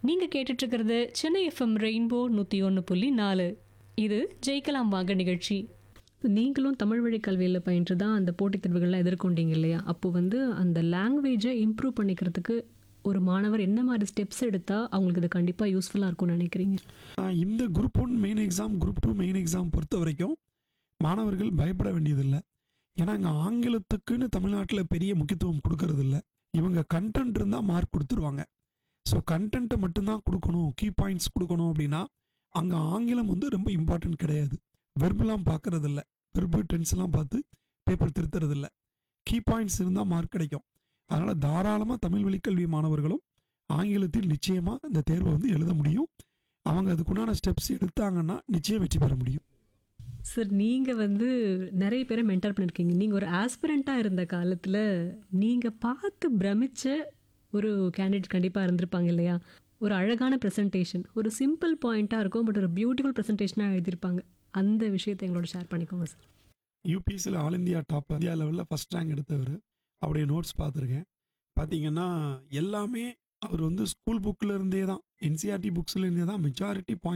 நீங்க கேட்டுட்டு இருக்கிறது சென்னை எஃப்எம் ரெயின்போ நூத்தி ஒன்று புள்ளி நாலு இது ஜெயிக்கலாம் வாங்க நிகழ்ச்சி நீங்களும் தமிழ் வழி கல்வியில் பயின்று தான் அந்த போட்டித் தேர்வுகள்லாம் எதிர்கொண்டீங்க இல்லையா அப்போ வந்து அந்த லாங்குவேஜை இம்ப்ரூவ் பண்ணிக்கிறதுக்கு ஒரு மாணவர் என்ன மாதிரி ஸ்டெப்ஸ் எடுத்தால் அவங்களுக்கு இது கண்டிப்பாக யூஸ்ஃபுல்லாக இருக்கும்னு நினைக்கிறீங்க ஆஹ் இந்த group one main exam group two main exam பொறுத்த வரைக்கும் மாணவர்கள் பயப்பட வேண்டியதில்லை ஏன்னா இங்கே ஆங்கிலத்துக்குன்னு தமிழ்நாட்டில் பெரிய முக்கியத்துவம் கொடுக்கறது இல்ல இவங்க கண்டென்ட் இருந்தால் மார்க் கொடுத்துருவாங்க ஸோ கண்டென்ட்டை மட்டும்தான் கொடுக்கணும் கீ பாயிண்ட்ஸ் கொடுக்கணும் அப்படின்னா அங்கே ஆங்கிலம் வந்து ரொம்ப இம்பார்ட்டன்ட் கிடையாது வெர்பெலாம் பார்க்கறது இல்ல வெர்பு டென்ஸ்லாம் பார்த்து பேப்பர் திருத்துறது இல்ல கீ பாயிண்ட்ஸ் இருந்தால் மார்க் கிடைக்கும் அதனால் தாராளமாக தமிழ் வழிக்கல்வி மாணவர்களும் ஆங்கிலத்தில் நிச்சயமாக இந்த தேர்வை வந்து எழுத முடியும் அவங்க அதுக்குண்டான ஸ்டெப்ஸ் எடுத்தாங்கன்னா நிச்சயம் வெற்றி பெற முடியும் சார் நீங்கள் வந்து நிறைய பேரை மென்டர் பண்ணியிருக்கீங்க நீங்கள் ஒரு ஆஸ்பிரண்ட்டாக இருந்த காலத்தில் நீங்கள் பார்த்து பிரமிச்ச ஒரு கேண்டிடேட் கண்டிப்பாக இருந்திருப்பாங்க இல்லையா ஒரு அழகான ப்ரெசன்டேஷன் ஒரு சிம்பிள் பாயிண்ட்டாக இருக்கும் பட் ஒரு பியூட்டிஃபுல் ப்ரெசன்டேஷனாக எழுதியிருப்பாங்க அந்த விஷயத்தை எங்களோட ஷேர் பண்ணிக்கோங்க சார் யூபிஎஸ்சியில் ஆல் இந்தியா டாப் இந்தியா லெவலில் ஃபஸ்ட் ரேங்க் எடுத்தவர் அவருடைய நோட்ஸ் பார்த்துருக்கேன் பார்த்தீங்கன்னா எல்லாமே அவர் வந்து ஸ்கூல் புக்கில் இருந்தே தான் என்சிஆர்டி புக்ஸ்ல இருந்தே தான் மெஜாரிட்டி பாயிண்ட்